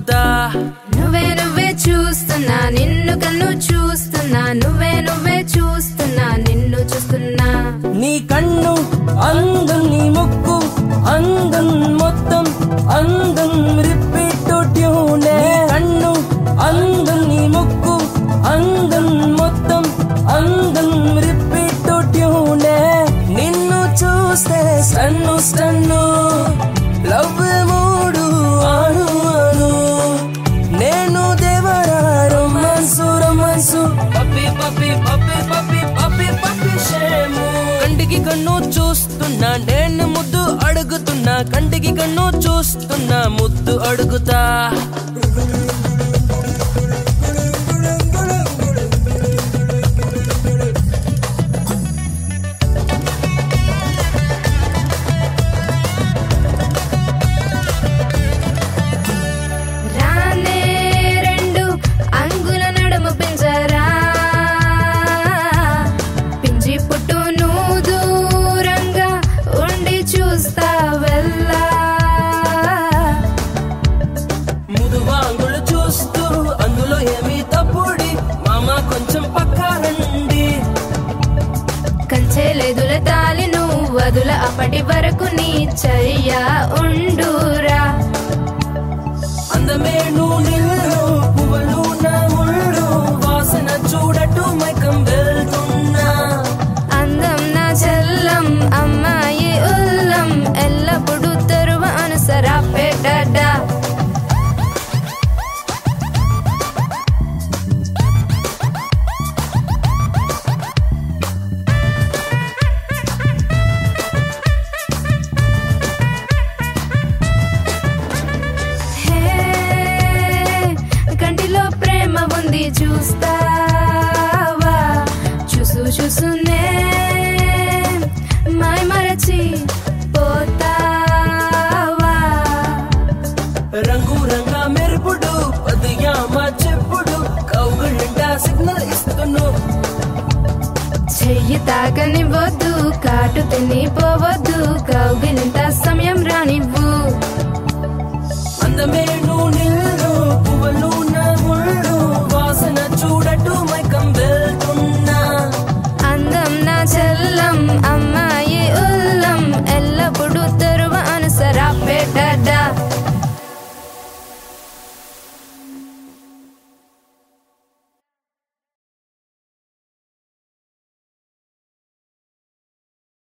అడుగుతా నువ్వే నువ్వే చూస్తున్నా నిన్ను కన్ను చూస్తున్నా నువ్వే నువ్వే చూస్తున్నా నిన్ను చూస్తున్నా నీ కన్ను అందం నీ ముక్కు అందం మొత్తం అందం రిపీట్ ట్యూనే కన్ను అందం నీ ముక్కు అందం మొత్తం అందం రిపీట్ ట్యూనే నిన్ను చూస్తే సన్ను సన్ను లవ్ మూడు ఆను ఆను నేను దేవరా రొమాన్సు రొమాన్సు పప్పి పప్పి పప్పి పప్పి పప్పి పప్పి షేము కంటికి కన్ను చూస్తున్నా నేను ముద్దు అడుగుతున్నా కంటికి కన్ను చూస్తున్నా ముద్దు అడుగుతా రానే రెండు అంగుల నడుము పింజరా పింజి పుట్టు నువ్వు దూరంగా ఉండి చూస్తా వెళ్ళా ముదువాంగులు చూస్తూ అందులో ఏమీ తప్పుడి మామ కొంచెం పక్కా రండి కంచె లేదుల తాలి నువ్వు వదుల అప్పటి వరకు నీ చర్య ఉండురా అందమే నువ్వు నిల్లు పువ్వులు నా ముళ్ళు వాసన చూడటు మైకం వెళ్తున్నా అందం నా చెల్లం అమ్మాయి ఉల్లం ఎల్లప్పుడు తరువ అనుసరా పెట్టడా హే, కంటిలో ప్రేమ ఉంది చూస్తావా చూసు చూసునే మై మరచి పోతావా రంగు రంగా మెరుపుడు పదయామ చెప్పుడు కౌగుళ్ళంట సిగ్నల్ ఇస్తును చెయ్యి తాకనివ్వద్దు కాటు తినిపోవద్దు కౌగిలింత సమయం రానివ్వు